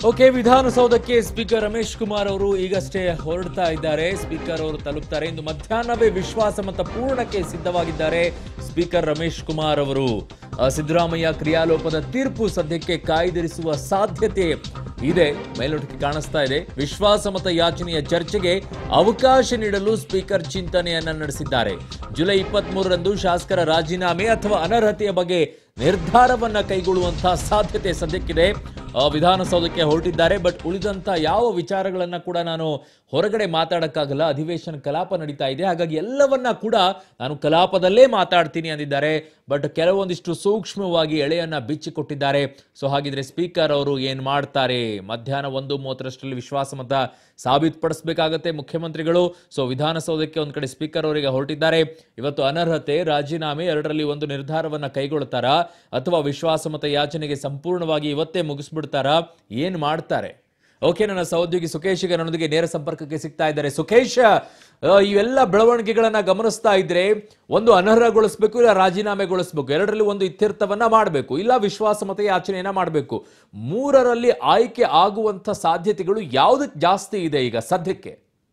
okay ವಿಧಾನಸೌಧಕ್ಕೆ speaker Ramesh Kumar ಅವರು ಈಗಷ್ಟೇ ಹೊರಡ್ತಾ ಇದ್ದಾರೆ ಸ್ಪೀಕರ್ ಅವರು ತಲುಪ್ತಾರೆ ಇಂದು ಮಧ್ಯಾಹ್ನವೇ ವಿಶ್ವಾಸಮತ ಪೂರ್ಣಕ್ಕೆ ಸಿದ್ಧವಾಗಿದ್ದಾರೆ ಸ್ಪೀಕರ್ ರಮೇಶ್ ಕುಮಾರ್ ಅವರು ಆ, ಸಿದ್ದರಾಮಯ್ಯ ಕ್ರಿಯಾಲೋಪದ ತೀರ್ಪು ಸದ್ಯಕ್ಕೆ ಕಾಯ್ದಿರಿಸುವ ಸಾಧ್ಯತೆ ಇದೆ ಮೇಲ್ನೋಟಕ್ಕೆ ಕಾಣಿಸ್ತಾ ಇದೆ ವಿಶ್ವಾಸಮತ ಯಾಚನೆಯ ಚರ್ಚೆಗೆ ಅವಕಾಶ ನೀಡಲು ಸ್ಪೀಕರ್ ಚಿಂತನೆಯನ್ನ ನಡೆಸಿದ್ದಾರೆ ಜುಲೈ ಇಪ್ಪತ್ತ್ ಮೂರರಂದು ಶಾಸಕರ ರಾಜೀನಾಮೆ ಅಥವಾ ಅನರ್ಹತೆಯ ಬಗ್ಗೆ ನಿರ್ಧಾರವನ್ನ ಕೈಗೊಳ್ಳುವಂತಹ ಸಾಧ್ಯತೆ ಸದ್ಯಕ್ಕಿದೆ ಆ, ವಿಧಾನಸೌಧಕ್ಕೆ ಹೊರಟಿದ್ದಾರೆ ಬಟ್ ಉಳಿದಂತ ಯಾವ ವಿಚಾರಗಳನ್ನ ಕೂಡ ನಾನು ಹೊರಗಡೆ ಮಾತಾಡಕ್ಕಾಗಲ್ಲ ಅಧಿವೇಶನ ಕಲಾಪ ನಡೀತಾ ಇದೆ ಹಾಗಾಗಿ ಎಲ್ಲವನ್ನ ಕೂಡ ನಾನು ಕಲಾಪದಲ್ಲೇ ಮಾತಾಡ್ತೀನಿ ಅಂದಿದ್ದಾರೆ ಬಟ್ ಕೆಲವೊಂದಿಷ್ಟು ಸೂಕ್ಷ್ಮವಾಗಿ ಎಳೆಯನ್ನ ಬಿಚ್ಚಿಕೊಟ್ಟಿದ್ದಾರೆ ಸೊ ಹಾಗಿದ್ರೆ ಸ್ಪೀಕರ್ ಅವರು ಏನ್ ಮಾಡ್ತಾರೆ ಮಧ್ಯಾಹ್ನ ಒಂದು ಮೂವತ್ತರಷ್ಟರಲ್ಲಿ ವಿಶ್ವಾಸಮತ ಸಾಬೀತುಪಡಿಸಬೇಕಾಗತ್ತೆ ಮುಖ್ಯಮಂತ್ರಿಗಳು ಸೊ ವಿಧಾನಸೌಧಕ್ಕೆ ಒಂದ್ ಕಡೆ ಸ್ಪೀಕರ್ ಅವರಿಗೆ ಹೊರಟಿದ್ದಾರೆ ಇವತ್ತು ಅನರ್ಹತೆ ರಾಜೀನಾಮೆ ಎರಡರಲ್ಲಿ ಒಂದು ನಿರ್ಧಾರವನ್ನ ಕೈಗೊಳ್ತಾರಾ ಅಥವಾ ವಿಶ್ವಾಸಮತ ಯಾಚನೆಗೆ ಸಂಪೂರ್ಣವಾಗಿ ಇವತ್ತೇ ಮುಗಿಸ್ಬಿಡ್ತಾರಾ ಏನ್ ಮಾಡ್ತಾರೆ ಓಕೆ ನನ್ನ ಸಹೋದ್ಯೋಗಿ ಸುಖೇಶ್ ಈಗ ನನ್ನೊಂದಿಗೆ ನೇರ ಸಂಪರ್ಕಕ್ಕೆ ಸಿಗ್ತಾ ಇದ್ದಾರೆ ಸುಖೇಶ್ ಆ, ಇವೆಲ್ಲ ಬೆಳವಣಿಗೆಗಳನ್ನ ಗಮನಿಸ್ತಾ ಇದ್ರೆ ಒಂದು ಅನರ್ಹಗೊಳಿಸಬೇಕು ಇಲ್ಲ ರಾಜೀನಾಮೆಗೊಳಿಸಬೇಕು ಎರಡರಲ್ಲಿ ಒಂದು ಇತ್ಯರ್ಥವನ್ನ ಮಾಡಬೇಕು ಇಲ್ಲ ವಿಶ್ವಾಸಮತ ಯಾಚನೆಯನ್ನ ಮಾಡಬೇಕು ಮೂರರಲ್ಲಿ ಆಯ್ಕೆ ಆಗುವಂತ ಸಾಧ್ಯತೆಗಳು ಯಾವುದಕ್ಕೆ ಜಾಸ್ತಿ ಇದೆ ಈಗ ಸದ್ಯಕ್ಕೆ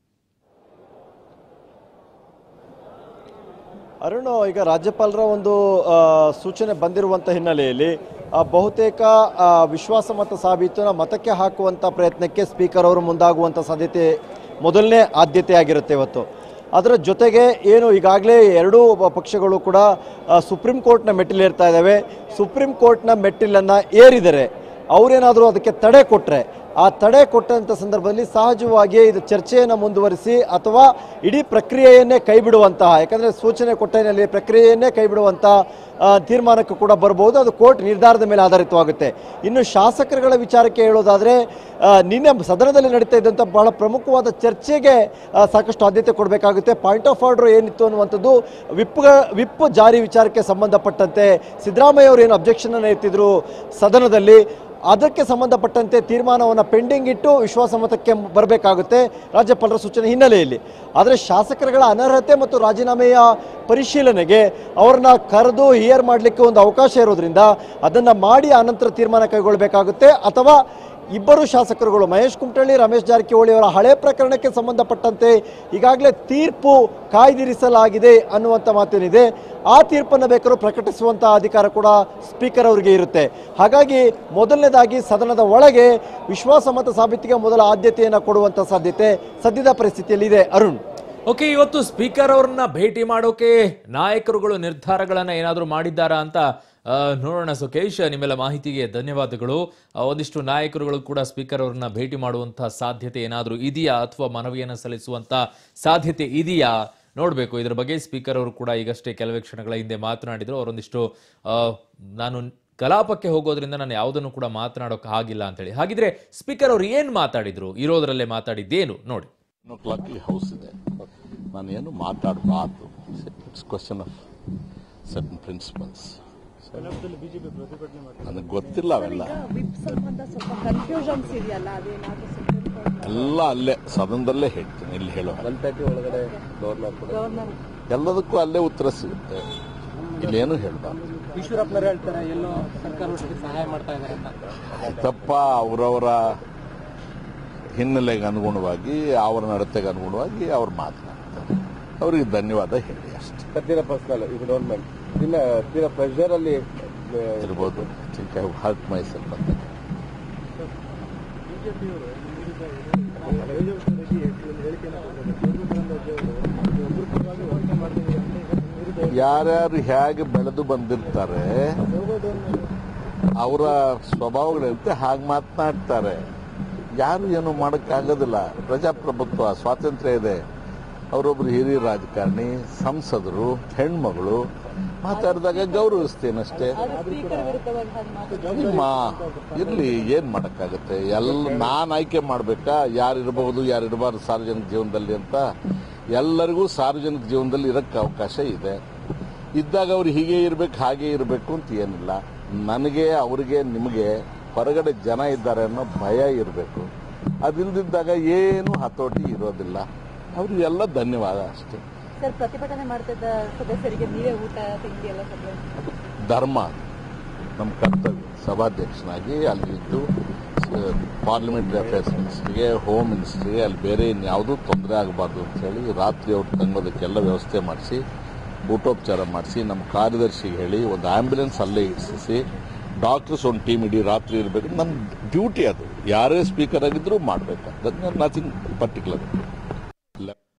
ಅರುಣ್ ಈಗ ರಾಜ್ಯಪಾಲರ ಒಂದು ಆ, ಸೂಚನೆ ಬಂದಿರುವಂಥ ಹಿನ್ನೆಲೆಯಲ್ಲಿ ಆ, ಬಹುತೇಕ ಆ, ವಿಶ್ವಾಸಮತ ಸಾಬೀತುನ ಮತಕ್ಕೆ ಹಾಕುವಂಥ ಪ್ರಯತ್ನಕ್ಕೆ ಸ್ಪೀಕರ್ ಅವರು ಮುಂದಾಗುವಂಥ ಸಾಧ್ಯತೆ ಮೊದಲನೇ ಆದ್ಯತೆಯಾಗಿರುತ್ತೆ ಇವತ್ತು ಅದರ ಜೊತೆಗೆ ಏನು ಈಗಾಗಲೇ ಎರಡೂ ಪಕ್ಷಗಳು ಕೂಡ ಆ, ಸುಪ್ರೀಂ ಕೋರ್ಟ್ನ ಮೆಟ್ಟಿಲೇರ್ತಾ ಇದ್ದಾವೆ ಸುಪ್ರೀಂ ಕೋರ್ಟ್ನ ಮೆಟ್ಟಿಲನ್ನು ಏರಿದರೆ ಅವರೇನಾದರೂ ಅದಕ್ಕೆ ತಡೆ ಕೊಟ್ಟರೆ ಆ ತಡೆ ಕೊಟ್ಟಂಥ ಸಂದರ್ಭದಲ್ಲಿ ಸಹಜವಾಗಿಯೇ ಇದು ಚರ್ಚೆಯನ್ನು ಮುಂದುವರಿಸಿ ಅಥವಾ ಇಡೀ ಪ್ರಕ್ರಿಯೆಯನ್ನೇ ಕೈಬಿಡುವಂತಹ ಯಾಕಂದರೆ ಸೂಚನೆ ಕೊಟ್ಟ ಹಿನ್ನೆಲೆಯಲ್ಲಿ ಪ್ರಕ್ರಿಯೆಯನ್ನೇ ಕೈಬಿಡುವಂಥ ಆ, ತೀರ್ಮಾನಕ್ಕೂ ಕೂಡ ಬರ್ಬೋದು ಅದು ಕೋರ್ಟ್ ನಿರ್ಧಾರದ ಮೇಲೆ ಆಧಾರಿತವಾಗುತ್ತೆ ಇನ್ನು ಶಾಸಕರುಗಳ ವಿಚಾರಕ್ಕೆ ಹೇಳೋದಾದರೆ ಆ, ನಿನ್ನೆ ಸದನದಲ್ಲಿ ನಡೀತಾ ಇದ್ದಂಥ ಬಹಳ ಪ್ರಮುಖವಾದ ಚರ್ಚೆಗೆ ಆ, ಸಾಕಷ್ಟು ಆದ್ಯತೆ ಕೊಡಬೇಕಾಗುತ್ತೆ ಪಾಯಿಂಟ್ ಆಫ್ ಆರ್ಡರ್ ಏನಿತ್ತು ಅನ್ನುವಂಥದ್ದು ವಿಪ್ ವಿಪ್ ಜಾರಿ ವಿಚಾರಕ್ಕೆ ಸಂಬಂಧಪಟ್ಟಂತೆ ಸಿದ್ದರಾಮಯ್ಯ ಅವರು ಏನು ಅಬ್ಜೆಕ್ಷನ್ ಅನ್ನು ಎತ್ತಿದ್ರು ಸದನದಲ್ಲಿ ಅದಕ್ಕೆ ಸಂಬಂಧಪಟ್ಟಂತೆ ತೀರ್ಮಾನವನ್ನು ಪೆಂಡಿಂಗ್ ಇಟ್ಟು ವಿಶ್ವಾಸಮತಕ್ಕೆ ಬರಬೇಕಾಗುತ್ತೆ ರಾಜ್ಯಪಾಲರ ಸೂಚನೆ ಹಿನ್ನೆಲೆಯಲ್ಲಿ ಆದರೆ ಶಾಸಕರುಗಳ ಅನರ್ಹತೆ ಮತ್ತು ರಾಜೀನಾಮೆಯ ಪರಿಶೀಲನೆಗೆ ಅವ್ರನ್ನ ಕರೆದು ಹಿಯರ್ ಮಾಡಲಿಕ್ಕೆ ಒಂದು ಅವಕಾಶ ಇರೋದ್ರಿಂದ ಅದನ್ನು ಮಾಡಿ ಆನಂತರ ತೀರ್ಮಾನ ಕೈಗೊಳ್ಳಬೇಕಾಗುತ್ತೆ ಅಥವಾ ಇಬ್ಬರು ಶಾಸಕರುಗಳು ಮಹೇಶ್ ಕುಮಟಳ್ಳಿ ರಮೇಶ್ ಜಾರಕಿಹೊಳಿ ಅವರ ಹಳೆ ಪ್ರಕರಣಕ್ಕೆ ಸಂಬಂಧಪಟ್ಟಂತೆ ಈಗಾಗಲೇ ತೀರ್ಪು ಕಾಯ್ದಿರಿಸಲಾಗಿದೆ ಅನ್ನುವಂಥ ಮಾತೇನಿದೆ ಆ ತೀರ್ಪನ್ನು ಬೇಕಾದ್ರೂ ಪ್ರಕಟಿಸುವಂಥ ಅಧಿಕಾರ ಕೂಡ ಸ್ಪೀಕರ್ ಅವರಿಗೆ ಇರುತ್ತೆ ಹಾಗಾಗಿ ಮೊದಲನೇದಾಗಿ ಸದನದ ಒಳಗೆ ವಿಶ್ವಾಸಮತ ಸಾಬೀತಿಗೆ ಮೊದಲ ಆದ್ಯತೆಯನ್ನು ಕೊಡುವಂಥ ಸಾಧ್ಯತೆ ಸದ್ಯದ ಪರಿಸ್ಥಿತಿಯಲ್ಲಿ ಇದೆ ಅರುಣ್ ಓಕೆ ಇವತ್ತು ಸ್ಪೀಕರ್ ಅವ್ರನ್ನ ಭೇಟಿ ಮಾಡೋಕೆ ನಾಯಕರುಗಳು ನಿರ್ಧಾರಗಳನ್ನ ಏನಾದರೂ ಮಾಡಿದ್ದಾರಾ ಅಂತ ಆ, ನೋಡೋಣ ಸುಖೇಶ್ ನಿಮ್ಮೆಲ್ಲ ಮಾಹಿತಿಗೆ ಧನ್ಯವಾದಗಳು ಆ, ಒಂದಿಷ್ಟು ನಾಯಕರುಗಳು ಕೂಡ ಸ್ಪೀಕರ್ ಅವ್ರನ್ನ ಭೇಟಿ ಮಾಡುವಂತ ಸಾಧ್ಯತೆ ಏನಾದರೂ ಇದೆಯಾ ಅಥವಾ ಮನವಿಯನ್ನು ಸಲ್ಲಿಸುವಂತ ಸಾಧ್ಯತೆ ಇದೆಯಾ ನೋಡಬೇಕು ಇದರ ಬಗ್ಗೆ ಸ್ಪೀಕರ್ ಅವರು ಕೂಡ ಈಗಷ್ಟೇ ಕೆಲವೇ ಕ್ಷಣಗಳ ಹಿಂದೆ ಮಾತನಾಡಿದ್ರು ಅವರೊಂದಿಷ್ಟು ಆ, ನಾನು ಕಲಾಪಕ್ಕೆ ಹೋಗೋದ್ರಿಂದ ನಾನು ಯಾವುದನ್ನು ಕೂಡ ಮಾತನಾಡೋಕೆ ಆಗಿಲ್ಲ ಅಂತೇಳಿ ಹಾಗಿದ್ರೆ ಸ್ಪೀಕರ್ ಅವರು ಏನ್ ಮಾತಾಡಿದ್ರು ಇರೋದ್ರಲ್ಲೇ ಮಾತಾಡಿದ್ದೇನು ನೋಡಿ ನೋ ಕ್ಲಾಕ್ಗೆ ಹೌಸ್ ಇದೆ ನಾನು ಏನು ಮಾತಾಡಬಾರ್ದು it's question of certain principles ನನಗೆ ಗೊತ್ತಿಲ್ಲ ಅವೆಲ್ಲ ವಿಪ್ ಸಂಬಂಧ ಸ್ವಲ್ಪ ಕನ್ಫ್ಯೂಷನ್ಸ್ ಇದೆಯಲ್ಲ ಅದೇನಾದ್ರೂ ಸುಪ್ರೀಂ ಕೋರ್ಟ್ ಎಲ್ಲ ಅಲ್ಲೇ ಸದನದಲ್ಲೇ ಹೇಳ್ತೀನಿ ಇಲ್ಲಿ ಹೇಳೋ ಗವರ್ನರ್ ಎಲ್ಲದಕ್ಕೂ ಅಲ್ಲೇ ಉತ್ತರ ಸಿಗುತ್ತೆ ಇಲ್ಲೇನು ಹೇಳ್ಬಾರ್ದು ಈಶ್ವರಪ್ಪನವ್ರು ಹೇಳ್ತಾರೆ ಎಲ್ಲೋ ಸರ್ಕಾರಕ್ಕೆ ಸಹಾಯ ಮಾಡ್ತಾ ಇದ್ದಾರೆ ಅಂತ ಆಯ್ತಪ್ಪ ಅವರವರ ಹಿನ್ನೆಲೆಗೆ ಅನುಗುಣವಾಗಿ ಅವರ ನಡತೆಗೆ ಅನುಗುಣವಾಗಿ ಅವ್ರು ಮಾತನಾಡ್ತಾರೆ ಅವರಿಗೆ ಧನ್ಯವಾದ ಹೇಳಿ ಅಷ್ಟೇ ಸದ್ಯದ ಪರ್ಸನಲ್ ಇದು ಗೌರ್ಮೆಂಟ್ ದಿನ ದಿನ ಪ್ರೆಷರ್ ಅಲ್ಲಿ ಇರ್ಬೋದು think I hurt myself ಅಂತ ಯಾರ್ಯಾರು ಹೇಗೆ ಬೆಳೆದು ಬಂದಿರ್ತಾರೆ ಅವರ ಸ್ವಭಾವಗಳಿರುತ್ತೆ ಹಾಗೆ ಮಾತನಾಡ್ತಾರೆ ಯಾರು ಏನು ಮಾಡೋಕ್ಕಾಗೋದಿಲ್ಲ ಪ್ರಜಾಪ್ರಭುತ್ವ ಸ್ವಾತಂತ್ರ್ಯ ಇದೆ ಅವರೊಬ್ರು ಹಿರಿಯ ರಾಜಕಾರಣಿ ಸಂಸದರು ಹೆಣ್ಮಗಳು ಮಾತಾಡಿದಾಗ ಗೌರವಿಸ್ತೇನಷ್ಟೇ ಸ್ಪೀಕರ್ ವಿರುದ್ಧವಾಗಿ ಹಾಗೆ ಮಾತು ನಿಮ್ಮ ಇರ್ಲಿ ಏನ್ ಮಾಡಕ್ಕಾಗತ್ತೆ ಎಲ್ಲ ನಾನ್ ಆಯ್ಕೆ ಮಾಡ್ಬೇಕಾ ಯಾರು ಇರಬಹುದು ಯಾರು ಇರಬಾರ್ದು ಸಾರ್ವಜನಿಕ ಜೀವನದಲ್ಲಿ ಅಂತ ಎಲ್ಲರಿಗೂ ಸಾರ್ವಜನಿಕ ಜೀವನದಲ್ಲಿ ಇರಕ್ಕೆ ಅವಕಾಶ ಇದೆ ಇದ್ದಾಗ ಅವ್ರು ಹೀಗೆ ಇರ್ಬೇಕು ಹಾಗೆ ಇರಬೇಕು ಅಂತ ಏನಿಲ್ಲ ನನಗೆ ಅವ್ರಿಗೆ ನಿಮಗೆ ಹೊರಗಡೆ ಜನ ಇದ್ದಾರೆ ಅನ್ನೋ ಭಯ ಇರಬೇಕು ಅದಿಲ್ದಿದ್ದಾಗ ಏನು ಹತೋಟಿ ಇರೋದಿಲ್ಲ ಅವ್ರಿಗೆಲ್ಲ ಧನ್ಯವಾದ ಅಷ್ಟೇ ಸರ್ ಪ್ರತಿಭಟನೆ ಮಾಡ್ತಿದ್ದ ಸದಸ್ಯರಿಗೆ ನೀವೇ ಊಟ ತಿಂಡಿ ಎಲ್ಲ ಸಪ್ಲೈ ಧರ್ಮ ನಮ್ಮ ಕರ್ತವ್ಯ ಸಭಾಧ್ಯಕ್ಷನಾಗಿ ಅಲ್ಲಿದ್ದು ಪಾರ್ಲಿಮೆಂಟರಿ ಅಫೇರ್ಸ್ ಮಿನಿಸ್ಟ್ರಿಗೆ ಹೋಮ್ ಮಿನಿಸ್ಟ್ರಿಗೆ ಅಲ್ಲಿ ಬೇರೆ ಇನ್ಯಾವುದೂ ತೊಂದರೆ ಆಗಬಾರ್ದು ಅಂತ ಹೇಳಿ ರಾತ್ರಿ ಅವ್ರು ತಂಗೋದಕ್ಕೆಲ್ಲ ವ್ಯವಸ್ಥೆ ಮಾಡಿಸಿ ಊಟೋಪಚಾರ ಮಾಡಿಸಿ ನಮ್ಮ ಕಾರ್ಯದರ್ಶಿಗೆ ಹೇಳಿ ಒಂದು ಆಂಬ್ಯುಲೆನ್ಸ್ ಅಲ್ಲೇ ಇಡಿಸಿ ಡಾಕ್ಟರ್ಸ್ ಒಂದು ಟೀಮ್ ಇಡೀ ರಾತ್ರಿ ಇರಬೇಕು ನನ್ನ ಡ್ಯೂಟಿ ಅದು ಯಾರೇ ಸ್ಪೀಕರ್ ಆಗಿದ್ರೂ ಮಾಡಬೇಕು ನಥಿಂಗ್ ಪರ್ಟಿಕ್ಯುಲರ್